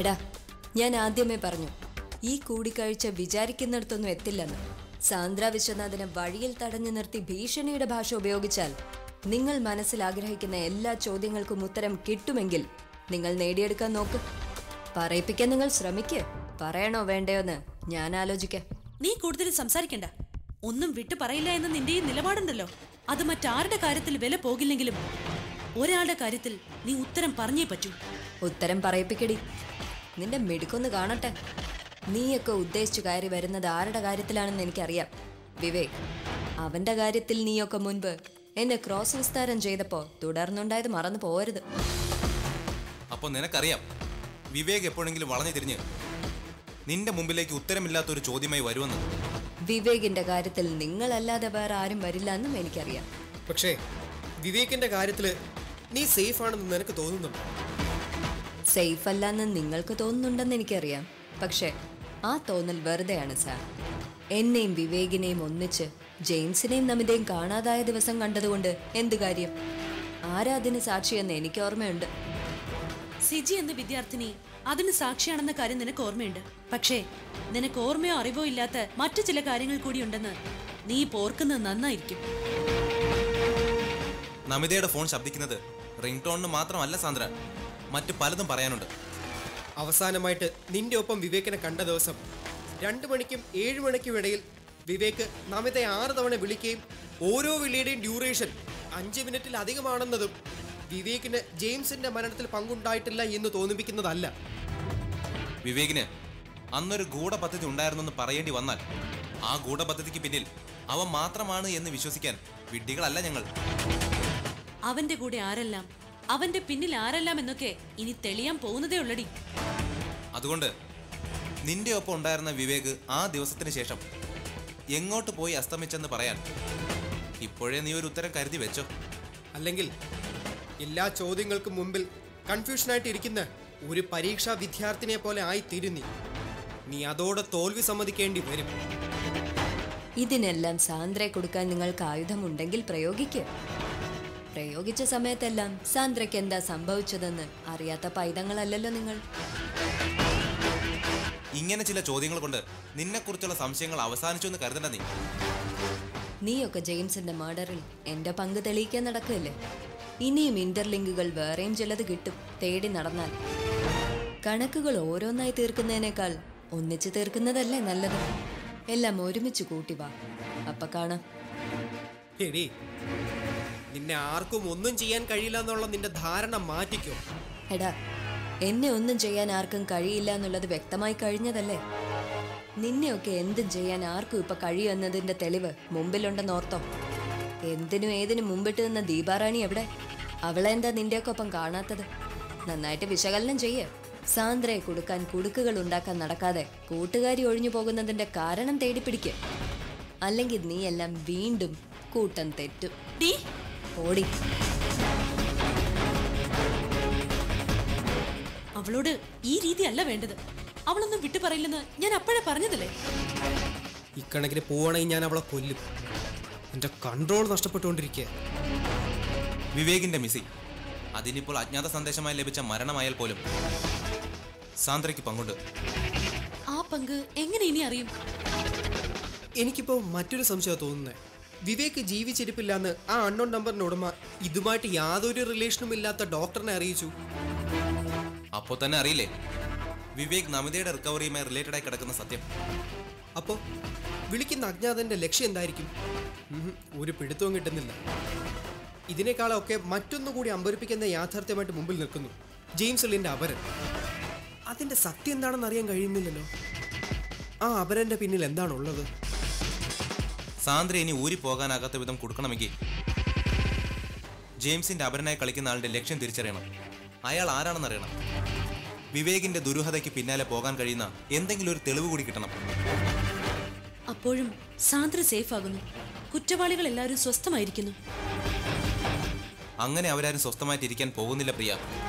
എടാ ഞാൻ ആദ്യമേ പറഞ്ഞു ഈ കൂടിക്കാഴ്ച വിചാരിക്കുന്നിടത്തൊന്നും എത്തില്ലെന്ന് സാന്ദ്ര വിശ്വനാഥനെ വഴിയിൽ തടഞ്ഞു നിർത്തി ഭീഷണിയുടെ ഭാഷ ഉപയോഗിച്ചാൽ നിങ്ങൾ മനസ്സിൽ ആഗ്രഹിക്കുന്ന എല്ലാ ചോദ്യങ്ങൾക്കും ഉത്തരം കിട്ടുമെങ്കിൽ നിങ്ങൾ നേടിയെടുക്കാൻ നോക്ക് പറയിപ്പിക്കാൻ നിങ്ങൾ ശ്രമിക്ക് പറയണോ വേണ്ടയോ എന്ന് ഞാൻ ആലോചിക്കാം നീ കൂടുതൽ സംസാരിക്കണ്ട ഒന്നും വിട്ടു പറയില്ല എന്ന നിന്റെ ഈ നിലപാടുണ്ടല്ലോ അത് മറ്റാരുടെ കാര്യത്തിൽ വില പോകില്ലെങ്കിലും ഒരാളുടെ കാര്യത്തിൽ നീ ഉത്തരം പറഞ്ഞേ പറ്റൂ ഉത്തരം പറയിപ്പിക്കടി നിന്റെ മിടുക്കൊന്ന് കാണട്ടെ നീയൊക്കെ ഉദ്ദേശിച്ചു കയറി വരുന്നത് ആരുടെ കാര്യത്തിലാണെന്ന് എനിക്കറിയാം വിവേക് അവന്റെ കാര്യത്തിൽ നീയൊക്കെ മുൻപ് എന്നെ ക്രോസ് വിസ്താരം ചെയ്തപ്പോ തുടർന്നുണ്ടായത് മറന്നു പോരുത് അപ്പോൾ നിനക്കറിയാം വിവേക് എപ്പോഴെങ്കിലും വളഞ്ഞു തിരിഞ്ഞ് നിന്റെ മുമ്പിലേക്ക് ഉത്തരമില്ലാത്ത ഒരു ചോദ്യമായി വരുമെന്ന് വിവേകിന്റെ കാര്യത്തിൽ നിങ്ങളല്ലാതെ വേറെ ആരും വരില്ല എന്നും എനിക്കറിയാം പക്ഷേ വിവേകിന്റെ കാര്യത്തില് നീ സേഫ് ആണെന്ന് നിനക്ക് തോന്നുന്നുണ്ടോ സേഫ് അല്ലെന്ന് നിങ്ങൾക്ക് തോന്നുന്നുണ്ടെന്ന് എനിക്കറിയാം പക്ഷേ ആ തോന്നൽ വെറുതെയാണ് സാർ എന്നെയും വിവേകിനെയും ഒന്നിച്ച് ജെയിംസിനെയും നമിതയും കാണാതായ ദിവസം കണ്ടതുകൊണ്ട് എന്ത് കാര്യം ആരാ അതിന് സാക്ഷിയെന്ന് എനിക്ക് ഓർമ്മയുണ്ട് സിജി എന്ന വിദ്യാർത്ഥിനി അതിന് സാക്ഷിയാണെന്ന കാര്യം നിനക്ക് ഓർമ്മയുണ്ട് പക്ഷേ നിനക്ക് ഓർമ്മയോ അറിവോ ഇല്ലാത്ത മറ്റു ചില കാര്യങ്ങൾ കൂടിയുണ്ടെന്ന് നീ ഇപ്പോൾ ഓർക്കുന്നത് നന്നായിരിക്കും നമിതയുടെ ഫോൺ ശബ്ദിക്കുന്നത് റിംഗ് ടോണിന് മാത്രമല്ല സാന്ദ്ര മറ്റു പലതും പറയാനുണ്ട് അവസാനമായിട്ട് നിന്റെ ഒപ്പം വിവേകിനെ കണ്ട ദിവസം രണ്ടു മണിക്കും ഏഴ് മണിക്കും ഇടയിൽ വിവേക് നമിതയെ ആറ് തവണ വിളിക്കുകയും ഓരോ വിളിയുടെയും ഡ്യൂറേഷൻ അഞ്ച് മിനിറ്റിൽ അധികമാണെന്നതും വിവേകിന് ജെയിംസിന്റെ മരണത്തിൽ പങ്കുണ്ടായിട്ടില്ല എന്ന് തോന്നിപ്പിക്കുന്നതല്ല വിവേകിന് അന്നൊരു ഗൂഢപദ്ധതി ഉണ്ടായിരുന്നെന്ന് പറയേണ്ടി വന്നാൽ ആ ഗൂഢപദ്ധതിക്ക് പിന്നിൽ അവ മാത്രമാണ് എന്ന് വിശ്വസിക്കാൻ വിഡ്ഢികളല്ല ഞങ്ങൾ അവന്റെ കൂടെ ആരെല്ലാം അവന്റെ പിന്നിൽ ആരെല്ലാം എന്നൊക്കെ ഇനി തെളിയാൻ പോകുന്നതേ ഉള്ളടി അതുകൊണ്ട് നിന്റെ ഒപ്പം ഉണ്ടായിരുന്ന വിവേക് ആ ദിവസത്തിന് ശേഷം എങ്ങോട്ട് പോയി അസ്തമിച്ചെന്ന് പറയാൻ ഇപ്പോഴേ നീ ഒരു ഉത്തരം കരുതി വെച്ചോ അല്ലെങ്കിൽ എല്ലാ ചോദ്യങ്ങൾക്കും മുമ്പിൽ കൺഫ്യൂഷനായിട്ട് ഇരിക്കുന്ന ഒരു പരീക്ഷാ വിദ്യാർത്ഥിനെ പോലെ ആയി തിരുന്നി നീ അതോടെ തോൽവി സമ്മതിക്കേണ്ടി വരും ഇതിനെല്ലാം സാന്ദ്രയെ കൊടുക്കാൻ നിങ്ങൾക്ക് ആയുധമുണ്ടെങ്കിൽ പ്രയോഗിക്കുക പ്രയോഗിച്ച സമയത്തെല്ലാം സാന്ദ്രയ്ക്ക് എന്താ സംഭവിച്ചതെന്ന് അറിയാത്ത പൈതങ്ങളല്ലല്ലോ നിങ്ങൾ ഇങ്ങനെ ചില ചോദ്യങ്ങൾ കൊണ്ട് നിന്നെക്കുറിച്ചുള്ള സംശയങ്ങൾ അവസാനിച്ചു എന്ന് കരുതണ്ട നീ നീയൊക്കെ ജെയിംസിന്റെ മർഡറിൽ എന്റെ പങ്ക് തെളിയിക്കാൻ നടക്കുകയല്ലേ ഇനിയും ഇന്റർലിങ്കുകൾ വേറെയും ചിലത് കിട്ടും തേടി നടന്നാൽ കണക്കുകൾ ഓരോന്നായി തീർക്കുന്നതിനേക്കാൾ ഒന്നിച്ച് തീർക്കുന്നതല്ലേ നല്ലത് എല്ലാം ഒരുമിച്ച് കൂട്ടി വാ അപ്പൊ കാണാം എടീ നിന്നെ ആർക്കും ഒന്നും ചെയ്യാൻ കഴിയില്ല എന്നുള്ള നിന്റെ ധാരണ മാറ്റിക്കോ എടാ എന്നെ ഒന്നും ചെയ്യാൻ ആർക്കും കഴിയില്ല എന്നുള്ളത് വ്യക്തമായി കഴിഞ്ഞതല്ലേ നിന്നെയൊക്കെ എന്തും ചെയ്യാൻ ആർക്കും ഇപ്പൊ കഴിയുമെന്നതിന്റെ തെളിവ് മുമ്പിലുണ്ടെന്ന് ഓർത്തോ എന്തിനും ഏതിനും മുമ്പിട്ട് നിന്ന ദീപാറാണി എവിടെ അവളെ എന്താ നിന്റെയൊക്കെ ഒപ്പം കാണാത്തത് നന്നായിട്ട് വിശകലനം ചെയ്യ് സാന്ദ്രയെ കൊടുക്കാൻ കുടുക്കുകൾ ഉണ്ടാക്കാൻ നടക്കാതെ കൂട്ടുകാരി ഒഴിഞ്ഞു പോകുന്നതിന്റെ കാരണം തേടിപ്പിടിക്ക് അല്ലെങ്കിൽ നീയെല്ലാം വീണ്ടും കൂട്ടം തെറ്റും ഡീ ഓടി അവളോട് ഈ രീതിയല്ല വേണ്ടത് അവളൊന്നും വിട്ടു പറയില്ലെന്ന് ഞാൻ അപ്പോഴേ പറഞ്ഞതല്ലേ ഇക്കണക്കിന് പോവാണെങ്കിൽ ഞാൻ അവളെ കൊല്ലും എന്റെ കൺട്രോൾ നഷ്ടപ്പെട്ടുകൊണ്ടിരിക്കുക വിവേകിന്റെ മിസി അതിനിപ്പോൾ അജ്ഞാത സന്ദേശമായി ലഭിച്ച മരണമായാൽ പോലും സാന്ദ്രയ്ക്ക് പങ്കുണ്ട് ആ പങ്ക് എങ്ങനെ ഇനി അറിയും എനിക്കിപ്പോ മറ്റൊരു സംശയം തോന്നുന്നത് വിവേക് ജീവിച്ചിരിപ്പില്ലാന്ന് ആ അൺനോൺ നമ്പറിന്റെ ഉടമ ഇതുമായിട്ട് യാതൊരു റിലേഷനും ഇല്ലാത്ത ഡോക്ടറിനെ അറിയിച്ചു അപ്പോൾ തന്നെ അറിയില്ലേ വിവേക് നമിതയുടെ റിക്കവറിയുമായി റിലേറ്റഡ് ആയി കിടക്കുന്ന സത്യം അപ്പോ വിളിക്കുന്ന അജ്ഞാതന്റെ ലക്ഷ്യം എന്തായിരിക്കും ഉം, ഒരു പിടുത്തവും കിട്ടുന്നില്ല ഇതിനേക്കാളൊക്കെ മറ്റൊന്നുകൂടി അമ്പരിപ്പിക്കുന്ന യാഥാർത്ഥ്യമായിട്ട് മുമ്പിൽ നിൽക്കുന്നു ജെയിംസ് എല്ലിന്റെ അപരൻ അതിന്റെ സത്യം എന്താണെന്ന് അറിയാൻ കഴിയുന്നില്ലല്ലോ ആ അപരന്റെ പിന്നിൽ എന്താണുള്ളത് സാന്ദ്ര ഇനി ഊരി പോകാനാകാത്ത വിധം കൊടുക്കണമെങ്കിൽ ജെയിംസിന്റെ അപരനായി കളിക്കുന്ന ആളുടെ ലക്ഷ്യം തിരിച്ചറിയണം അയാൾ ആരാണെന്ന് അറിയണം വിവേകിന്റെ ദുരൂഹതയ്ക്ക് പിന്നാലെ പോകാൻ കഴിയുന്ന എന്തെങ്കിലും ഒരു തെളിവ് കൂടി കിട്ടണം അപ്പോഴും സാന്ദ്ര സേഫ് ആകുന്നു കുറ്റവാളികൾ എല്ലാവരും സ്വസ്ഥമായിരിക്കുന്നു അങ്ങനെ അവരാരും സ്വസ്ഥമായിട്ട് ഇരിക്കാൻ പോകുന്നില്ല പ്രിയ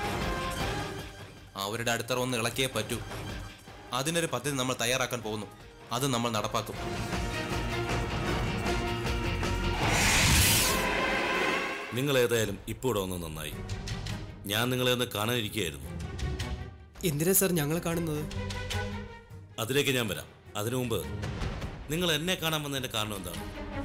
അവരുടെ അടിത്തറ ഒന്ന് ഇളക്കിയേ പറ്റൂ അതിനൊരു പദ്ധതി നമ്മൾ തയ്യാറാക്കാൻ പോകുന്നു അത് നമ്മൾ നടപ്പാക്കും നിങ്ങൾ ഏതായാലും ഇപ്പോൾ ഇവിടെ വന്ന് നന്നായി ഞാൻ നിങ്ങളെ ഒന്ന് കാണാനിരിക്കുകയായിരുന്നു എന്തിനാ സാർ ഞങ്ങളെ കാണുന്നത് അതിലേക്ക് ഞാൻ വരാം അതിനു മുമ്പ് നിങ്ങൾ എന്നെ കാണാൻ വന്നതിന്റെ കാരണം എന്താണ്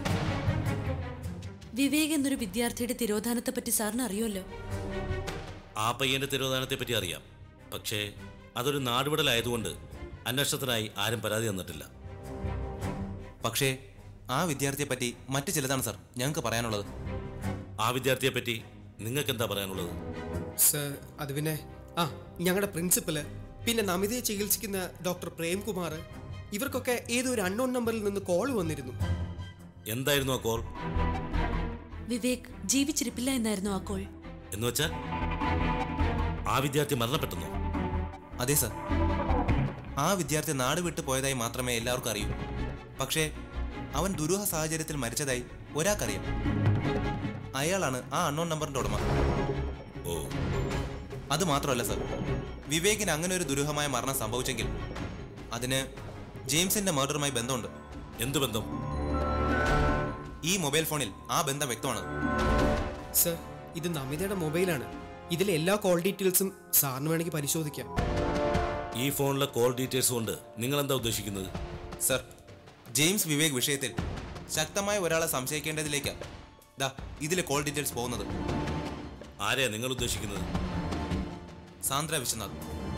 വിവേക് എന്നൊരു വിദ്യാർത്ഥിയുടെ തിരോധാനത്തെ പറ്റി സാറിന് അറിയുമല്ലോ ആ പയ്യന്റെ തിരോധാനത്തെ പറ്റി അറിയാം പക്ഷേ അതൊരു നാടുവിടലായതുകൊണ്ട് അന്വേഷണത്തിനായി ആരും പരാതി തന്നിട്ടില്ല പക്ഷേ ആ വിദ്യാർത്ഥിയെ പറ്റി മറ്റു ചിലതാണ് സാർ ഞങ്ങൾക്ക് പറയാനുള്ളത് ആ വിദ്യാർത്ഥിയെ പറ്റി നിങ്ങൾക്ക് എന്താ പറയാനുള്ളത് സാർ അത് പിന്നെ ആ ഞങ്ങളുടെ പ്രിൻസിപ്പല് പിന്നെ നമിതയെ ചികിത്സിക്കുന്ന ഡോക്ടർ പ്രേംകുമാർ ഇവർക്കൊക്കെ ഏതോ ഒരു അൺനോൺ നമ്പറിൽ നിന്ന് കോൾ വന്നിരുന്നു എന്തായിരുന്നു ആ കോൾ വിവേക് ജീവിച്ചിരിപ്പില്ല എന്നായിരുന്നു ആ കോൾ എന്ന് വെച്ചാൽ ആ വിദ്യാർത്ഥി മരണപ്പെട്ടെന്നോ അതെ സാർ ആ വിദ്യാർത്ഥി നാട് വിട്ടു പോയതായി മാത്രമേ എല്ലാവർക്കും അറിയൂ പക്ഷേ അവൻ ദുരൂഹ സാഹചര്യത്തിൽ മരിച്ചതായി ഒരാൾക്കറിയാം അയാളാണ് ആ അണ്ണോൺ നമ്പറിന്റെ ഉടമ ഓ അത് മാത്രമല്ല സർ വിവേകിന് അങ്ങനെ ഒരു ദുരൂഹമായ മരണം സംഭവിച്ചെങ്കിൽ അതിന് ജെയിംസിന്റെ മർഡറുമായി ബന്ധമുണ്ട് എന്ത് ബന്ധം ഈ മൊബൈൽ ഫോണിൽ ആ ബന്ധം വ്യക്തമാണ് സർ ഇത് നമിതയുടെ മൊബൈലാണ് ഇതിലെ എല്ലാ കോൾ ഡീറ്റെയിൽസും സാറിന് വേണമെങ്കിൽ പരിശോധിക്കാം ഈ ഫോണിലെ കോൾ ഡീറ്റെയിൽസ് കൊണ്ട് നിങ്ങൾ എന്താ ഉദ്ദേശിക്കുന്നത് സർ ജെയിംസ് വിവേക് വിഷയത്തിൽ ശക്തമായ ഒരാളെ സംശയിക്കേണ്ടതിലേക്കാ ദാ ഇതിലെ കോൾ ഡീറ്റെയിൽസ് പോകുന്നത് ആരെയാ നിങ്ങൾ ഉദ്ദേശിക്കുന്നത് സാന്ദ്ര വിശ്വനാഥ്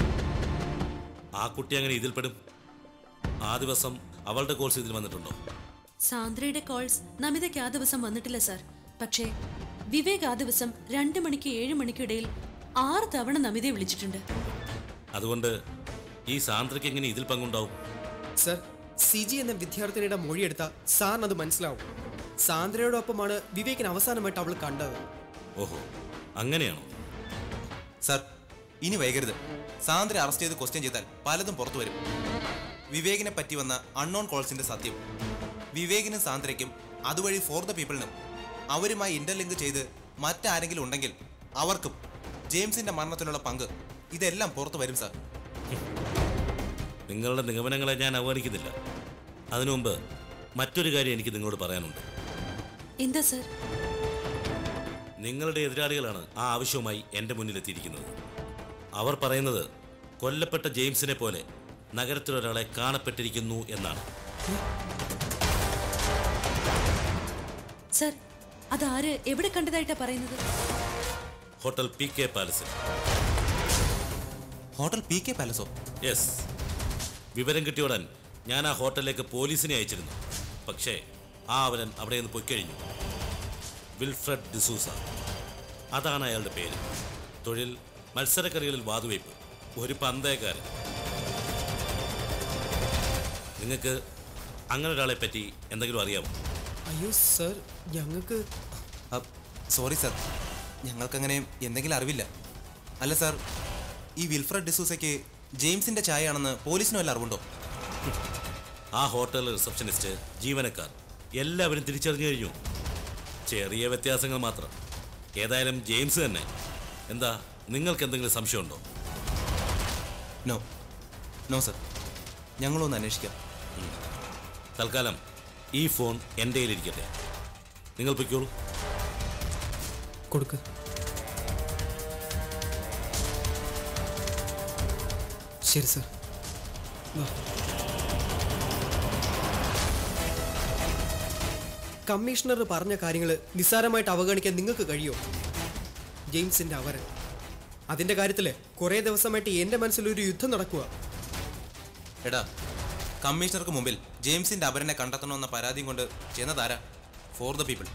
ആ കുട്ടി അങ്ങനെ ഇതിൽപ്പെടും ആ ദിവസം അവളുടെ കോഴ്സ് ഇതിൽ വന്നിട്ടുണ്ടോ സാന്ദ്രയുടെ കോൾസ് നമിതയ്ക്ക് ആ ദിവസം വന്നിട്ടില്ല സാർ പക്ഷേ വിവേക് ആ ദിവസം രണ്ട് മണിക്ക് ഏഴ് മണിക്കിടയിൽ ആറ് തവണ നമിതയെ വിളിച്ചിട്ടുണ്ട് അതുകൊണ്ട് ഈ സാന്ദ്രയ്ക്ക് എങ്ങനെ ഇതിൽ പങ്കുണ്ടാവും സർ സിജി എന്ന വിദ്യാർത്ഥിനിയുടെ മൊഴിയെടുത്ത സാറിന് അത് മനസ്സിലാവും സാന്ദ്രയോടൊപ്പമാണ് വിവേകിന് അവസാനമായിട്ട് അവൾ കണ്ടത് ഓഹോ അങ്ങനെയാണോ സർ ഇനി വൈകരുത് സാന്ദ്ര അറസ്റ്റ് ചെയ്ത് ക്വസ്റ്റ്യൻ ചെയ്താൽ പലതും പുറത്തു വരും വിവേകിനെ പറ്റി വന്ന അൺനോൺ കോൾസിന്റെ സത്യം വിവേകിനും സാന്ദ്രയ്ക്കും അതുവഴി ഫോർ ദ പീപ്പിളിനും അവരുമായി ഇന്റർലിങ്ക് ചെയ്ത് മറ്റാരെങ്കിലും ഉണ്ടെങ്കിൽ അവർക്കും ജെയിംസിന്റെ മരണത്തിലുള്ള പങ്ക് ഇതെല്ലാം പുറത്തു വരും സാർ നിങ്ങളുടെ നിഗമനങ്ങളെ ഞാൻ അവഗണിക്കുന്നില്ല അതിനു മുമ്പ് മറ്റൊരു കാര്യം എനിക്ക് നിങ്ങളോട് പറയാനുണ്ട് എന്താ സാർ നിങ്ങളുടെ എതിരാളികളാണ് ആ ആവശ്യവുമായി എൻ്റെ മുന്നിലെത്തിയിരിക്കുന്നത് അവർ പറയുന്നത് കൊല്ലപ്പെട്ട ജെയിംസിനെ പോലെ നഗരത്തിലൊരാളെ കാണപ്പെട്ടിരിക്കുന്നു എന്നാണ് സാർ അതാര് എവിടെ കണ്ടതായിട്ടാ പറയുന്നത് ഹോട്ടൽ പി കെ പാലസിൽ ഹോട്ടൽ പി കെ പാലസോ യെസ് വിവരം കിട്ടിയോടൻ ഞാൻ ആ ഹോട്ടലിലേക്ക് പോലീസിനെ അയച്ചിരുന്നു പക്ഷേ ആ അവരൻ അവിടെ നിന്ന് പൊയ്ക്കഴിഞ്ഞു വിൽഫ്രഡ് ഡിസൂസ അതാണ് അയാളുടെ പേര് തൊഴിൽ മത്സരക്കറികളിൽ വാതുവയ്പ് ഒരു പന്തയക്കാരൻ നിങ്ങൾക്ക് അങ്ങനെ ഒരാളെ പറ്റി എന്തെങ്കിലും അറിയാമോ അയ്യോ സർ ഞങ്ങൾക്ക് സോറി സാർ ഞങ്ങൾക്കങ്ങനെ എന്തെങ്കിലും അറിവില്ല അല്ല സാർ ഈ വിൽഫ്രഡ് ഡിസൂസയ്ക്ക് ജെയിംസിന്റെ ചായയാണെന്ന് പോലീസിനും വല്ല അറിവുണ്ടോ ആ ഹോട്ടൽ റിസപ്ഷനിസ്റ്റ് ജീവനക്കാർ എല്ലാവരും തിരിച്ചറിഞ്ഞു കഴിഞ്ഞു ചെറിയ വ്യത്യാസങ്ങൾ മാത്രം ഏതായാലും ജെയിംസ് തന്നെ എന്താ നിങ്ങൾക്ക് എന്തെങ്കിലും സംശയമുണ്ടോ നോ നോ സർ ഞങ്ങളൊന്ന് അന്വേഷിക്കാം തൽക്കാലം ഈ ഫോൺ എൻ്റെ കയ്യിലിരിക്കട്ടെ നിങ്ങൾ പൊയ്ക്കോളൂ കൊടുക്ക് ശരി സർ വാ. കമ്മീഷണർ പറഞ്ഞ കാര്യങ്ങൾ നിസ്സാരമായിട്ട് അവഗണിക്കാൻ നിങ്ങൾക്ക് കഴിയോ ജെയിംസിന്റെ അവരൻ അതിന്റെ കാര്യത്തില് കുറെ ദിവസമായിട്ട് എന്റെ മനസ്സിലൊരു യുദ്ധം നടക്കുക എടാ കമ്മീഷണർക്ക് മുമ്പിൽ ജെയിംസിന്റെ അപരനെ കണ്ടെത്തണമെന്ന പരാതിയും കൊണ്ട് ചെന്നതാരാ ഫോർ ദ പീപ്പിൾ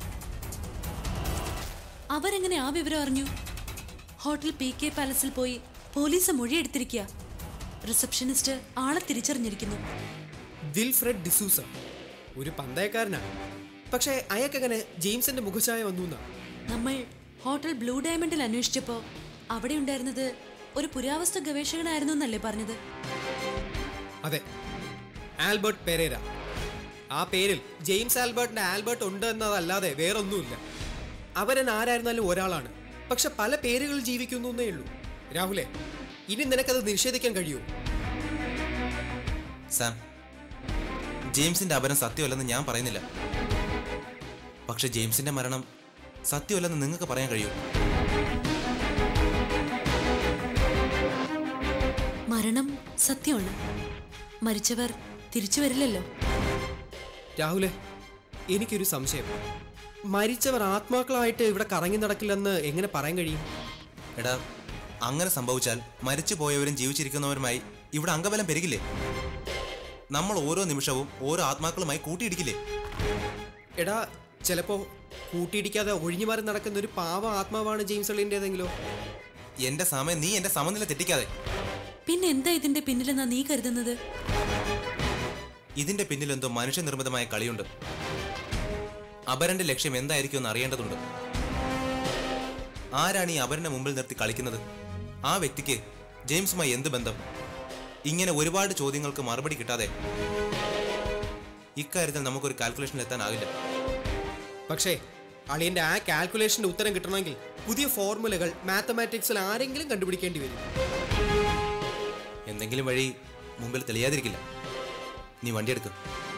അവരെങ്ങനെ ആ വിവരം അറിഞ്ഞു ഹോട്ടൽ പി കെ പാലസിൽ പോയി പോലീസ് മൊഴിയെടുത്തിരിക്കുക റിസപ്ഷനിസ്റ്റ് ആളെ തിരിച്ചറിഞ്ഞിരിക്കുന്നു വിൽഫ്രെഡ് ഡിസൂസ ഒരു പന്തയക്കാരനാണ് പക്ഷേ അയാൾക്കെങ്ങനെ ജെയിംസിന്റെ മുഖഛായ വന്നു എന്നാ നമ്മൾ ഹോട്ടൽ ബ്ലൂ ഡയമണ്ടിൽ അന്വേഷിച്ചപ്പോൾ അവിടെ ഉണ്ടായിരുന്നത് ഒരു പുരാവസ്തു ഗവേഷകനായിരുന്നു എന്നല്ലേ പറഞ്ഞത് അതെ ആൽബർട്ട് പെരേര ആ പേരിൽ ജെയിംസ് ആൽബർട്ടിന്റെ ആൽബർട്ട് ഉണ്ട് എന്നതല്ലാതെ വേറൊന്നുമില്ല അവരൻ ആരായിരുന്നാലും ഒരാളാണ് പക്ഷെ പല പേരുകൾ ജീവിക്കുന്നു എന്നേ ഉള്ളൂ രാഹുലെ ഇനി നിനക്കത് നിഷേധിക്കാൻ കഴിയുമോ സാം ജെയിംസിന്റെ അപരം സത്യമല്ലെന്ന് ഞാൻ പറയുന്നില്ല പക്ഷെ ജെയിംസിന്റെ മരണം സത്യമല്ലെന്ന് നിങ്ങൾക്ക് പറയാൻ കഴിയൂ മരണം സത്യമാണ് മരിച്ചവർ തിരിച്ചു വരില്ലല്ലോ രാഹുലെ എനിക്കൊരു സംശയം മരിച്ചവർ ആത്മാക്കളായിട്ട് ഇവിടെ കറങ്ങി നടക്കില്ലെന്ന് എങ്ങനെ പറയാൻ കഴിയും എടാ അങ്ങനെ സംഭവിച്ചാൽ മരിച്ചു പോയവരും ജീവിച്ചിരിക്കുന്നവരുമായി ഇവിടെ അംഗബലം പെരുകില്ലേ നമ്മൾ ഓരോ നിമിഷവും ഓരോ ആത്മാക്കളുമായി കൂട്ടിയിടിക്കില്ലേ എടാ ചിലപ്പോ കൂട്ടിയിടിക്കാതെ ഒഴിഞ്ഞു മാറി നടക്കുന്ന ഒരു പാവ ആത്മാവാണ് ജെയിംസ് എള്ളിൻ്റെതെങ്കിലോ എന്റെ സമയം നീ എന്റെ സമനില തെറ്റിക്കാതെ പിന്നെ എന്താ ഇതിന്റെ പിന്നിലെന്നാ നീ കരുതുന്നത് ഇതിന്റെ പിന്നിൽ എന്തോ മനുഷ്യനിർമ്മിതമായ കളിയുണ്ട് അപരന്റെ ലക്ഷ്യം എന്തായിരിക്കും എന്ന് അറിയേണ്ടതുണ്ട് ആരാണ് ഈ അപരന്റെ മുമ്പിൽ നിർത്തി കളിക്കുന്നത് ആ വ്യക്തിക്ക് ജെയിംസുമായി എന്ത് ബന്ധം ഇങ്ങനെ ഒരുപാട് ചോദ്യങ്ങൾക്ക് മറുപടി കിട്ടാതെ ഇക്കാര്യത്തിൽ നമുക്കൊരു കാൽക്കുലേഷനിൽ എത്താനാകില്ല പക്ഷേ അളിയന്റെ ആ കാൽക്കുലേഷന്റെ ഉത്തരം കിട്ടണമെങ്കിൽ പുതിയ ഫോർമുലകൾ മാത്തമാറ്റിക്സിൽ ആരെങ്കിലും കണ്ടുപിടിക്കേണ്ടി വരും എന്തെങ്കിലും വഴി മുമ്പിൽ തെളിയാതിരിക്കില്ല നീ വണ്ടി എടുക്ക്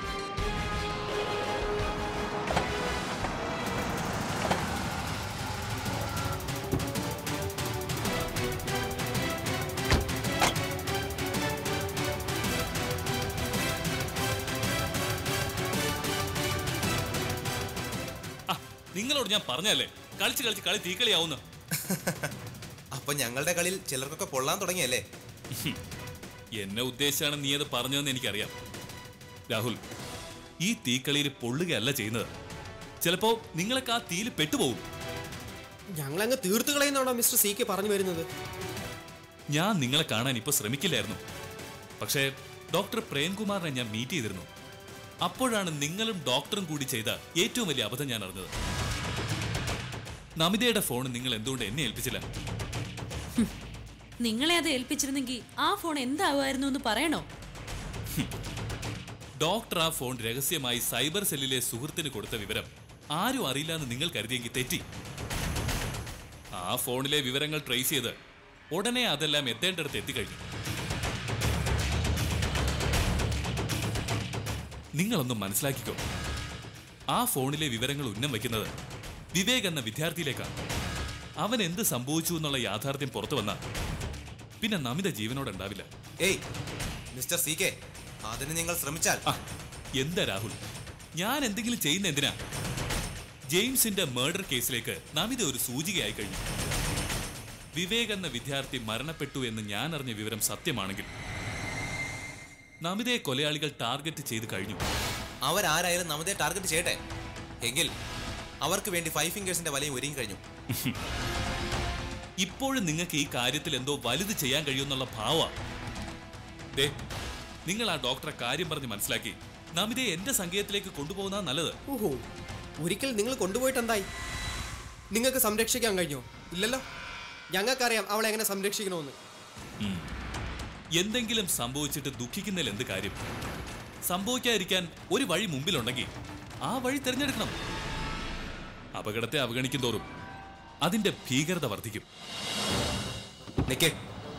ആ, നിങ്ങളോട് ഞാൻ പറഞ്ഞല്ലേ കളിച്ച് കളിച്ച് കളി തീക്കളിയാവുന്നു അപ്പൊ ഞങ്ങളുടെ കളിയിൽ ചിലർക്കൊക്കെ പൊള്ളാൻ തുടങ്ങിയല്ലേ എന്നെ ഉദ്ദേശിച്ചാണ് നീ അത് പറഞ്ഞതെന്ന് എനിക്കറിയാം രാഹുൽ ഈ തീക്കളിയിൽ പൊള്ളുകയല്ല ചെയ്യുന്നത് ചിലപ്പോ നിങ്ങളൊക്കെ ആ തീയിൽ പെട്ടുപോകും ഞങ്ങളങ്ങ് തീർത്തു കളയുന്നാണോ മിസ്റ്റർ സി കെ പറഞ്ഞു വരുന്നത് ഞാൻ നിങ്ങളെ കാണാൻ ഇപ്പൊ ശ്രമിക്കില്ലായിരുന്നു പക്ഷേ ഡോക്ടർ പ്രേംകുമാറിനെ ഞാൻ മീറ്റ് ചെയ്തിരുന്നു അപ്പോഴാണ് നിങ്ങളും ഡോക്ടറും കൂടി ചെയ്ത ഏറ്റവും വലിയ അബദ്ധം ഞാൻ അറിഞ്ഞത് നമിതയുടെ ഫോൺ നിങ്ങൾ എന്തുകൊണ്ട് എന്നെ ഏൽപ്പിച്ചില്ല നിങ്ങളെ അത് ഏൽപ്പിച്ചിരുന്നെങ്കിൽ ആ ഫോൺ എന്താകുമായിരുന്നു എന്ന് പറയണോ ഡോക്ടർ ആ ഫോൺ രഹസ്യമായി സൈബർ സെല്ലിലെ സുഹൃത്തിന് കൊടുത്ത വിവരം ആരും അറിയില്ല എന്ന് നിങ്ങൾ കരുതിയെങ്കിൽ തെറ്റി ആ ഫോണിലെ വിവരങ്ങൾ ട്രേസ് ചെയ്ത് ഉടനെ അതെല്ലാം എത്തേണ്ടടുത്ത് എത്തിക്കഴിഞ്ഞു നിങ്ങളൊന്ന് മനസ്സിലാക്കിക്കോ ആ ഫോണിലെ വിവരങ്ങൾ ഉന്നം വയ്ക്കുന്നത് വിവേക് എന്ന വിദ്യാർത്ഥിയിലേക്കാണ് അവൻ എന്ത് സംഭവിച്ചു എന്നുള്ള യാഥാർത്ഥ്യം പുറത്തു വന്ന പിന്നെ നമിത ജീവനോടെ ഉണ്ടാവില്ല ഏയ് മിസ്റ്റർ സി കെ അതിന് നിങ്ങൾ ശ്രമിച്ചാൽ ആ, എന്താ രാഹുൽ ഞാൻ എന്തെങ്കിലും ചെയ്യുന്ന എന്തിനാ ജെയിംസിന്റെ മർഡർ കേസിലേക്ക് നമിത ഒരു സൂചികയായി കഴിഞ്ഞു വിവേക് എന്ന വിദ്യാർത്ഥി മരണപ്പെട്ടു എന്ന് ഞാൻ അറിഞ്ഞ വിവരം സത്യമാണെങ്കിൽ നമിതയെ കൊലയാളികൾ ടാർഗറ്റ് ചെയ്ത് കഴിഞ്ഞു അവരാരായാലും നമ്മതേ ടാർഗറ്റ് ചെയ്യട്ടെ എങ്കിൽ അവർക്ക് വേണ്ടി ഫൈവ് ഫിംഗേഴ്സിന്റെ വലയും ഒരുങ്ങി കഴിഞ്ഞു ഇപ്പോഴും നിങ്ങൾക്ക് ഈ കാര്യത്തിൽ എന്തോ വലുത് ചെയ്യാൻ കഴിയുമെന്നുള്ള ഭാവ ദേ നിങ്ങൾ ആ ഡോക്ടറെ കാര്യം പറഞ്ഞ് മനസ്സിലാക്കി നമിതയെ എന്റെ സംഗീതത്തിലേക്ക് കൊണ്ടുപോകുന്ന നല്ലത് ഓഹോ ഒരിക്കൽ നിങ്ങൾ കൊണ്ടുപോയിട്ട് എന്തായി നിങ്ങൾക്ക് സംരക്ഷിക്കാൻ കഴിഞ്ഞോ ഇല്ലല്ലോ ഞങ്ങൾക്കറിയാം അവളെ എങ്ങനെ സംരക്ഷിക്കണമെന്ന് എന്തെങ്കിലും സംഭവിച്ചിട്ട് ദുഃഖിക്കുന്നതിൽ എന്ത് കാര്യം സംഭവിക്കാതിരിക്കാൻ ഒരു വഴി മുമ്പിലുണ്ടെങ്കിൽ ആ വഴി തിരഞ്ഞെടുക്കണം അപകടത്തെ അവഗണിക്കും തോറും അതിന്റെ ഭീകരത വർദ്ധിക്കും നിക്കേ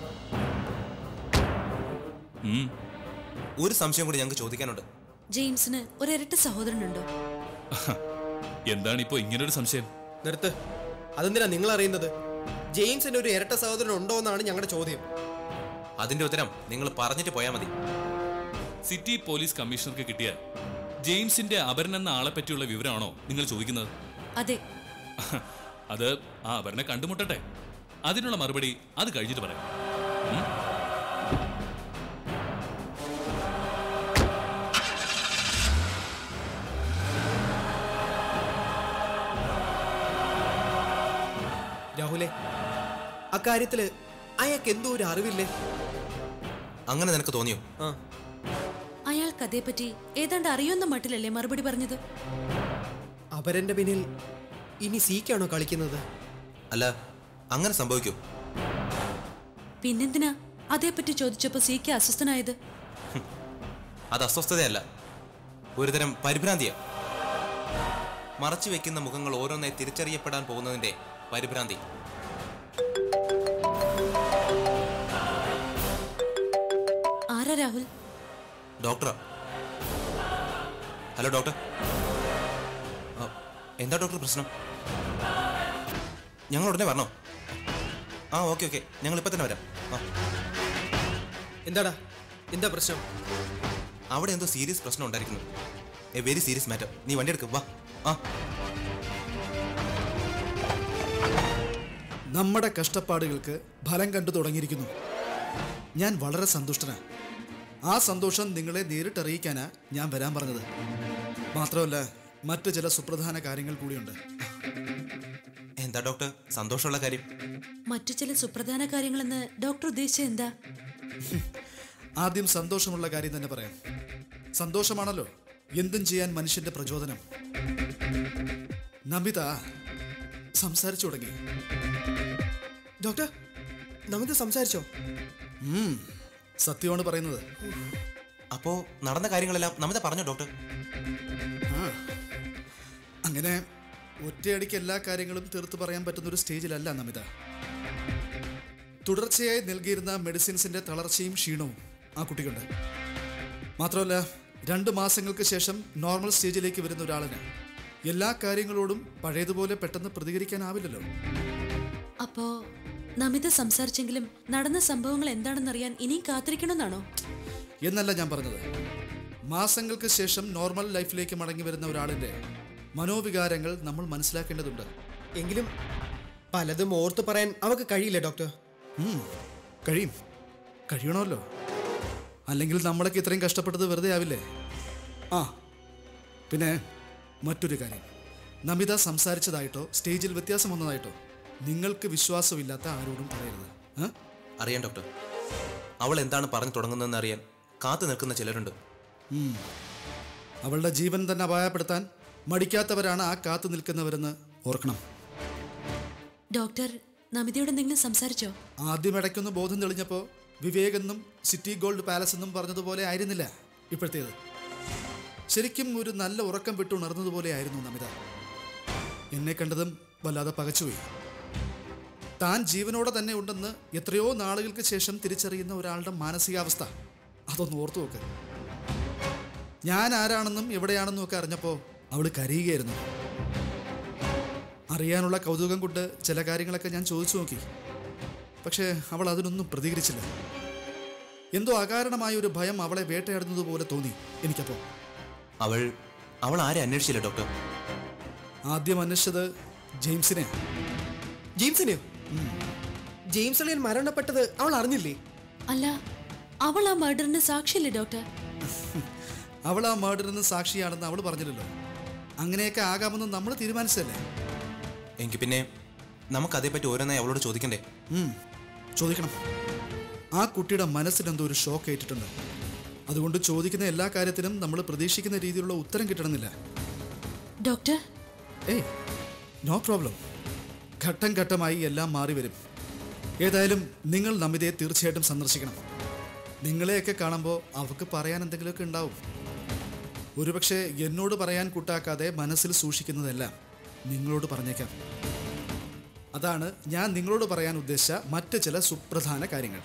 ഉം. ഒരു സംശയം കൂടി ഞങ്ങൾക്ക് ചോദിക്കാനുണ്ട് ജെയിംസിന് ഒരു ഇരട്ട സഹോദരനുണ്ടോ എന്താണ് ഇപ്പോ ഇങ്ങനൊരു സംശയം നിർത്ത് അതെന്തിനാ നിങ്ങൾ അറിയുന്നത് ജെയിംസിന്റെ ഒരു ഇരട്ട സഹോദരൻ ഉണ്ടോ എന്നാണ് ഞങ്ങളുടെ ചോദ്യം അതിന്റെ ഉത്തരം നിങ്ങൾ പറഞ്ഞിട്ട് പോയാൽ മതി സിറ്റി പോലീസ് കമ്മീഷണർക്ക് കിട്ടിയ ജെയിംസിന്റെ അപരൻ എന്ന ആളെ പറ്റിയുള്ള വിവരമാണോ നിങ്ങൾ ചോദിക്കുന്നത് അതെ അത് ആ അപരനെ കണ്ടുമുട്ടട്ടെ അതിനുള്ള മറുപടി അത് കഴിഞ്ഞിട്ട് പറയാം രാഹുലെ അക്കാര്യത്തില് അയാൾക്ക് എന്തോ ഒരു അറിവില്ലേ അങ്ങനെ നിനക്ക് തോന്നിയോ ആ അയാൾക്ക് അതേപ്പറ്റി ഏതാണ്ട് അറിയുന്ന മട്ടിലല്ലേ മറുപടി പറഞ്ഞത് അപരന്റെ പിന്നിൽ ഇനി സീക്കാണോ കളിക്കുന്നത് അല്ല അങ്ങനെ സംഭവിക്കൂ പിന്നെന്തിനാ അതേപ്പറ്റി ചോദിച്ചപ്പോ സിക്ക് അസ്വസ്ഥനായത് അത് അസ്വസ്ഥതയല്ല ഒരുതരം പരിഭ്രാന്തിയാ മറച്ചു വെക്കുന്ന മുഖങ്ങൾ ഓരോന്നായി തിരിച്ചറിയപ്പെടാൻ പോകുന്നതിന്റെ പരിഭ്രാന്തി ആരാ രാഹുൽ ഡോക്ടറാ ഹലോ ഡോക്ടർ ആ, എന്താ ഡോക്ടർ പ്രശ്നം ഞങ്ങൾ ഉടനെ വരണോ ആ ഓക്കെ ഓക്കെ ഞങ്ങൾ ഇപ്പം തന്നെ വരാം ആ എന്താടാ എന്താ പ്രശ്നം അവിടെ എന്തോ സീരിയസ് പ്രശ്നം ഉണ്ടായിരിക്കുന്നു എ വെരി സീരിയസ് മാറ്റർ നീ വണ്ടി എടുക്ക് വാ ആ നമ്മുടെ കഷ്ടപ്പാടുകൾക്ക് ഫലം കണ്ടു തുടങ്ങിയിരിക്കുന്നു ഞാൻ വളരെ സന്തുഷ്ടനാണ് ആ സന്തോഷം നിങ്ങളെ നേരിട്ടറിയിക്കാനാ ഞാൻ വരാൻ പറഞ്ഞത് മാത്രമല്ല മറ്റ് ചില സുപ്രധാന കാര്യങ്ങൾ കൂടിയുണ്ട് എന്താ ഡോക്ടർ സന്തോഷമുള്ള കാര്യം മറ്റു ചില സുപ്രധാന കാര്യങ്ങളെന്ന് ഡോക്ടർ ഉദ്ദേശിച്ചത് എന്താ ആദ്യം സന്തോഷമുള്ള കാര്യം തന്നെ പറയാം സന്തോഷമാണല്ലോ എന്തും ചെയ്യാൻ മനുഷ്യന്റെ പ്രചോദനം നമിത സംസാരിച്ചു തുടങ്ങി ഡോക്ടർ നമിത സംസാരിച്ചോ ഉം, സത്യമാണ് പറയുന്നത് അപ്പോ നടന്ന കാര്യങ്ങളെല്ലാം നമിത പറഞ്ഞോ ഡോക്ടർ അങ്ങനെ ഒറ്റയടിക്ക് എല്ലാ കാര്യങ്ങളും തീർത്ത് പറയാൻ പറ്റുന്ന ഒരു സ്റ്റേജിലല്ല നമിത തുടർച്ചയായി നൽകിയിരുന്ന മെഡിസിൻസിന്റെ തളർച്ചയും ക്ഷീണവും ആ കുട്ടിക്കുണ്ട് മാത്രമല്ല രണ്ട് മാസങ്ങൾക്ക് ശേഷം നോർമൽ സ്റ്റേജിലേക്ക് വരുന്ന ഒരാളിന് എല്ലാ കാര്യങ്ങളോടും പഴയതുപോലെ പെട്ടെന്ന് പ്രതികരിക്കാനാവില്ലല്ലോ അപ്പോ നമിത സംസാരിച്ചെങ്കിലും നടന്ന സംഭവങ്ങൾ എന്താണെന്നറിയാൻ ഇനിയും കാത്തിരിക്കണമെന്നാണോ എന്നല്ല ഞാൻ പറഞ്ഞത് മാസങ്ങൾക്ക് ശേഷം നോർമൽ ലൈഫിലേക്ക് മടങ്ങി വരുന്ന ഒരാളിന്റെ മനോവികാരങ്ങൾ നമ്മൾ മനസ്സിലാക്കേണ്ടതുണ്ട് എങ്കിലും പലതും ഓർത്തു പറയാൻ അവക്ക് കഴിയില്ല ഡോക്ടർ ഉം, കഴിയും കഴിയണമല്ലോ അല്ലെങ്കിൽ നമ്മളൊക്കെ ഇത്രയും കഷ്ടപ്പെട്ടത് വെറുതെ ആവില്ലേ ആ പിന്നെ മറ്റൊരു കാര്യം നമിത സംസാരിച്ചതായിട്ടോ സ്റ്റേജിൽ വ്യത്യാസം വന്നതായിട്ടോ നിങ്ങൾക്ക് വിശ്വാസമില്ലാത്ത ആരോടും പറയരുത് ആ? അറിയാം ഡോക്ടർ അവൾ എന്താണ് പറഞ്ഞു തുടങ്ങുന്നതെന്ന് അറിയാൻ കാത്തു നിൽക്കുന്ന ചിലരുണ്ട് ഉം. അവളുടെ ജീവൻ തന്നെ അപായപ്പെടുത്താൻ മടിക്കാത്തവരാണ് ആ കാത്തു നിൽക്കുന്നവരെന്ന് ഓർക്കണം ഡോക്ടർ നമിതയോട് എന്തെങ്കിലും സംസാരിച്ചോ ആദ്യം ഇടയ്ക്കൊന്ന് ബോധം തെളിഞ്ഞപ്പോൾ വിവേകെന്നും സിറ്റി ഗോൾഡ് പാലസ് എന്നും പറഞ്ഞതുപോലെ ആയിരുന്നില്ല ഇപ്പോഴത്തേത് ശരിക്കും ഒരു നല്ല ഉറക്കം വിട്ട് ഉണർന്നതുപോലെ ആയിരുന്നു നമിത എന്നെ കണ്ടതും വല്ലാതെ പകച്ചുപോയി താൻ ജീവനോടെ തന്നെ ഉണ്ടെന്ന് എത്രയോ നാളുകൾക്ക് ശേഷം തിരിച്ചറിയുന്ന ഒരാളുടെ മാനസികാവസ്ഥ അതൊന്ന് ഓർത്തു നോക്ക് ഞാൻ ആരാണെന്നും എവിടെയാണെന്നും ഒക്കെ അറിഞ്ഞപ്പോൾ അവൾ കരയുകയായിരുന്നു അറിയാനുള്ള കൗതുകം കൊണ്ട് ചില കാര്യങ്ങളൊക്കെ ഞാൻ ചോദിച്ചു നോക്കി പക്ഷേ അവൾ അതിനൊന്നും പ്രതികരിച്ചില്ല എന്തോ അകാരണമായ ഒരു ഭയം അവളെ വേട്ടയാടുന്നത് പോലെ തോന്നി എനിക്കപ്പോൾ അവൾ അവൾ ആരെ അന്വേഷിച്ചില്ല ഡോക്ടർ ആദ്യം അന്വേഷിച്ചത് ജെയിംസിനെ ജെയിംസിനെയോ ജെയിംസ് അളിയൻ മരണപ്പെട്ടത് അവൾ അറിഞ്ഞില്ലേ അല്ല അവൾ ആ മർഡറിന് സാക്ഷിയല്ലേ ഡോക്ടർ അവൾ ആ മർഡറിന് സാക്ഷിയാണെന്ന് അവൾ പറഞ്ഞില്ലല്ലോ അങ്ങനെയൊക്കെ ആകാമെന്ന് നമ്മൾ തീരുമാനിച്ചതല്ലേ എങ്കിൽ പിന്നെ നമുക്ക് അതേപ്പറ്റി ഓരോന്നായി അവളോട് ചോദിക്കണ്ടേ ഉം, ചോദിക്കണം ആ കുട്ടിയുടെ മനസ്സിനെന്തോ ഒരു ഷോക്ക് ഏറ്റിട്ടുണ്ട് അതുകൊണ്ട് ചോദിക്കുന്ന എല്ലാ കാര്യത്തിനും നമ്മൾ പ്രതീക്ഷിക്കുന്ന രീതിയിലുള്ള ഉത്തരം കിട്ടണമെന്നില്ല ഡോക്ടർ ഏയ് നോ പ്രോബ്ലം ഘട്ടം ഘട്ടമായി എല്ലാം മാറി വരും ഏതായാലും നിങ്ങൾ നമിതയെ തീർച്ചയായിട്ടും സന്ദർശിക്കണം നിങ്ങളെയൊക്കെ കാണുമ്പോൾ അവൾക്ക് പറയാൻ എന്തെങ്കിലുമൊക്കെ ഉണ്ടാവും ഒരുപക്ഷെ എന്നോട് പറയാൻ കൂട്ടാക്കാതെ മനസ്സിൽ സൂക്ഷിക്കുന്നതെല്ലാം നിങ്ങളോട് പറഞ്ഞേക്കാം അതാണ് ഞാൻ നിങ്ങളോട് പറയാൻ ഉദ്ദേശിച്ച മറ്റ് ചില സുപ്രധാന കാര്യങ്ങൾ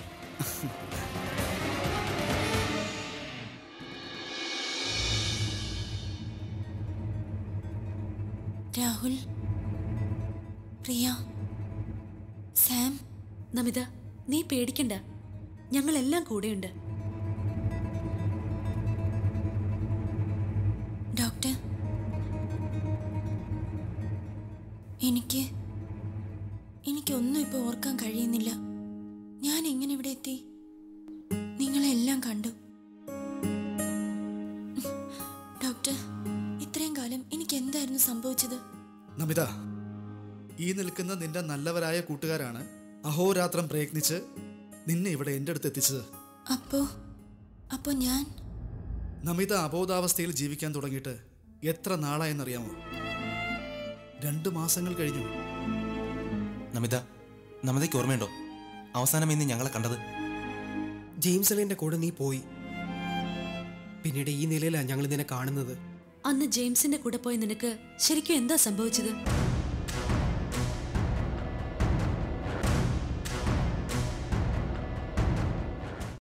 രാഹുൽ പ്രിയ സാം നമിത നീ പേടിക്കണ്ട ഞങ്ങളെല്ലാം കൂടെയുണ്ട് ഡോക്ടർ എനിക്ക് എനിക്കൊന്നും ഇപ്പോൾ ഓർക്കാൻ കഴിയുന്നില്ല ഞാൻ എങ്ങനെ ഇവിടെ എത്തി നിങ്ങളെല്ലാം കണ്ടു ഡോക്ടർ ഇത്രയും കാലം എനിക്ക് എന്തായിരുന്നു സംഭവിച്ചത് നമിത ഈ നിൽക്കുന്ന നിന്റെ നല്ലവരായ കൂട്ടുകാരാണ് അഹോരാത്രം പ്രയത്നിച്ച് നിന്നെ ഇവിടെ എൻ്റെ അടുത്ത് എത്തിച്ചത് അപ്പോ അപ്പോ ഞാൻ നമിത അബോധാവസ്ഥയിൽ ജീവിക്കാൻ തുടങ്ങിയിട്ട് എത്ര നാളായെന്നറിയാമോ രണ്ട് മാസങ്ങൾ കഴിഞ്ഞു നമിത നമിതയ്ക്ക് ഓർമ്മയുണ്ടോ അവസാനം ഇന്ന് ഞങ്ങളെ കണ്ടത് ജെയിംസ് അളിയന്റെ കൂടെ നീ പോയി പിന്നീട് ഈ നിലയിലാണ് ഞങ്ങൾ നിന്നെ കാണുന്നത് അന്ന് ജെയിംസിന്റെ കൂടെ പോയ നിനക്ക് ശരിക്കും എന്താ സംഭവിച്ചത്